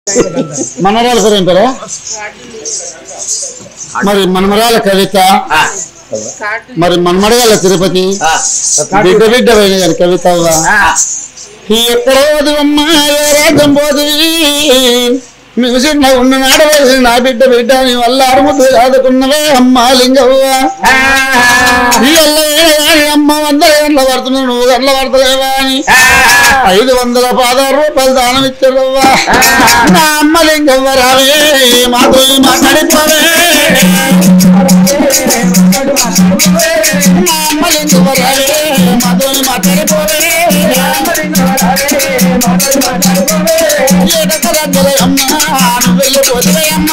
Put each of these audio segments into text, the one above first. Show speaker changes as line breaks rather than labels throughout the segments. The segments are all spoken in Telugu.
మనవరాలు పేరు ఏం పేరు మరి మనమరాల కవిత
ఆ,
మరి మనమడగాల తిరుపతి
ఆ,
బిడ్డ బిడ్డ పోయిన కానీ కవిత అవ్వ.
ఆ.
ఎక్కడో అమ్మా ఏ రాజ్యం పోతుంది నువ్వు చిన్న ఉన్న నాడవేసి నా బిడ్డ బిడ్డ నీ వల్ల అరుముద్దు ఆదుకున్నవే అమ్మా లింగవ్వ ఈ అల్ల అమ్మ వంద గంటల పడుతున్నావు నువ్వు గంటల పడతలేవా అని ఐదు వందల పదహారు రూపాయలు దానం ఇచ్చారవ్వా నా అమ్మ లింగవ్వ రావే మాతో మాట్లాడిపోవే నా అమ్మ లింగవ్వ రావే మాతో మాట్లాడిపోవే ఏడకరద్దలే అమ్మా నువ్వు వెళ్ళిపోతే అమ్మా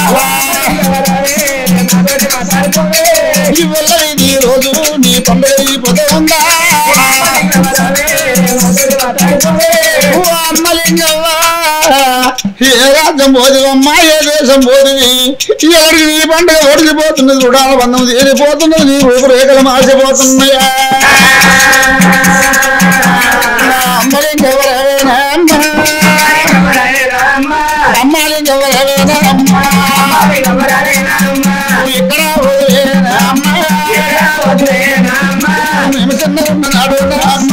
ఇవల్ల ఈ రోజు నీ పండుగ ఈ పొద ఉందా ఓ అమ్మలింగవ్వ ఏ రాజ్యం పోదివమ్మా ఏ దేశం పోదివి ఎవరికి నీ పండుగ ఒడిగిపోతున్నది రుణాల బంధం తీరిపోతున్నది నీ రూపురేఖలు మార్చిపోతున్నాయా నా అమ్మలింగవ్వరేనా అమ్మ అమ్మాలింగవ్వరేనా అమ్మ నువ్వు ఇక్కడ పోయేనా అమ్మ మేము చిన్న ఉన్నాడు నా అమ్మ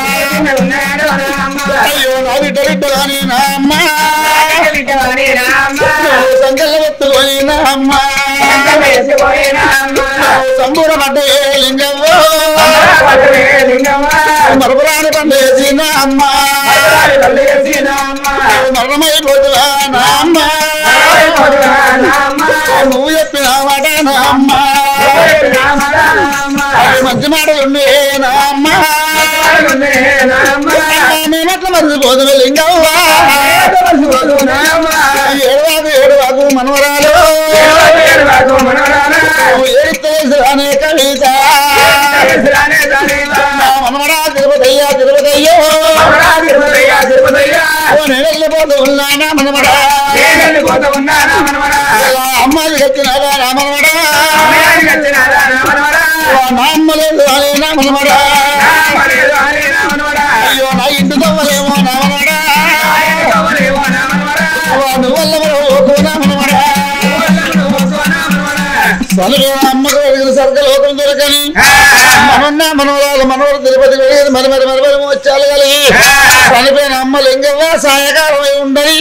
అయ్యో నా బిడ్డ బిడ్డ కానీ నా అమ్మ సంకల ఎత్తుకొని నా అమ్మ సంబూరపడ్డ లింగవ్వ మరపురాని పండేసి నా అమ్మ మరణమైపోతున్నా నా అమ్మ నువ్వు చెప్పిన మాట నా అమ్మ అవి మంచి మాటలు ఉండే నా అమ్మ మేమట్ల మర్చిపోదు లింగవ్వ ఏడువాకు ఏడువాకు మనవరాలు నువ్వు ఏడితే అనే కవిత నా మనవరా తిరుపతయ్యా తిరుపతయ్యో ఓ నేను వెళ్ళిపోతూ ఉన్నానా మనవరా అమ్మాయి కట్టినారా నా మనవరా ఓ నా అమ్మలేదు అని నా మనవరా అయ్యో నా ఇంటి దవ్వలేమో నా మనవరా ఓ నువ్వల్ల ఓకు నా మనవరా సలుగు అమ్మకు వెలిగిన సర్గ లోకం దొరకని మనన్న మనవరాలు మనవరు తిరుపతి వెళ్ళేది మరి మరి మరి మరి వచ్చాలి కలిగి చనిపోయిన అమ్మ లింగవ్వ సాయకాలమై ఉండని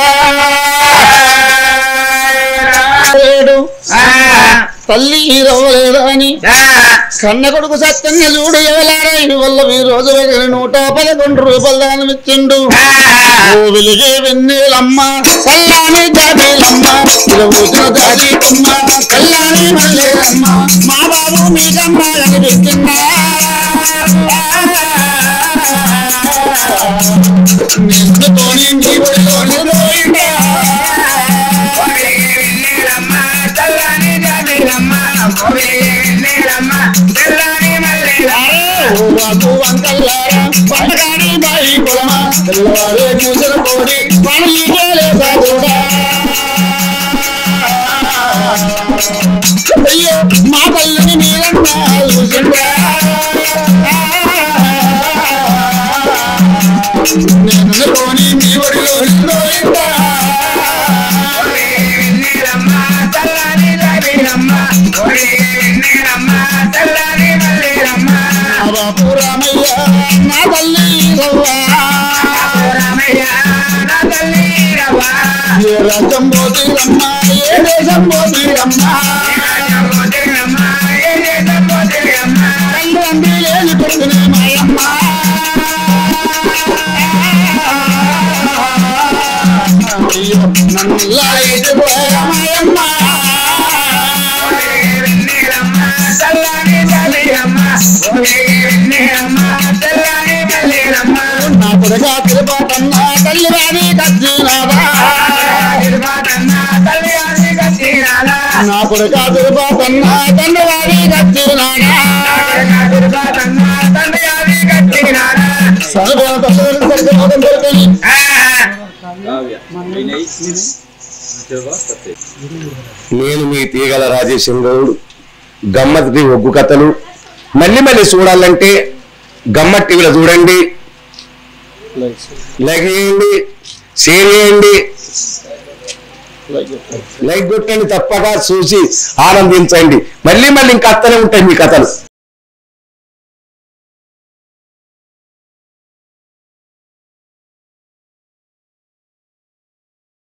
లేడు తల్లి రవ్వలేదా అని కన్న కొడుకు సత్యంగా చూడు ఎవలారా ఈ వల్ల ఈ రోజు వెలిగిన నూట పదకొండు రూపాయలు దానం ఇచ్చిండు ఓ వెలిగే వెన్నెలమ్మ చల్లాని జాబీలమ్మ ఇలా ఊసిన దాదీపమ్మ కల్లాని మల్లేరమ్మ మా బాబు మీకమ్మ కనిపిస్తుందా నిన్నుతోని నీ ఒడిలోని రోయిందా? ఓ వాకు వంకల్లారా, పండగాని బాయి కులమా, తెల్లవారే కూసిన కోడి, పనులు చేయలేదా కూడా? అయ్యో మా తల్లిని మీరన్నా చూసిందా నేను కోని మీ ఒడిలో రోయిందా? బాబు రామయ్య నా తల్లి రవ్వా ఏ రాజ్యం పోతీరమ్మ ఏ దేశం పోతీరమ్మ తండ్రి తండ్రి లేని కొడుకునే మాయమ్మ అయ్యో నన్ను లాగేసి పోయా మాయమ్మ నా కొడుగా తిరుపతన్న తల్లి వారి కచ్చినారా నా కొడుగా తిరుపతన్న తండ్రి వారి కచ్చినారా సరిపోయిన తల్లి సరిగ్గా లోకం దొరకని
నేను మీ తీగల రాజేశం గౌడ్ గమ్మత్తి ఒగ్గు కథలు మళ్ళీ మళ్ళీ చూడాలంటే గమ్మత్ టీవీలో చూడండి లైక్ చేయండి షేర్ చేయండి లైక్ కొట్టండి తప్పక చూసి ఆనందించండి మళ్ళీ మళ్ళీ ఇంకా అత్తనే ఉంటాయి మీ కథలు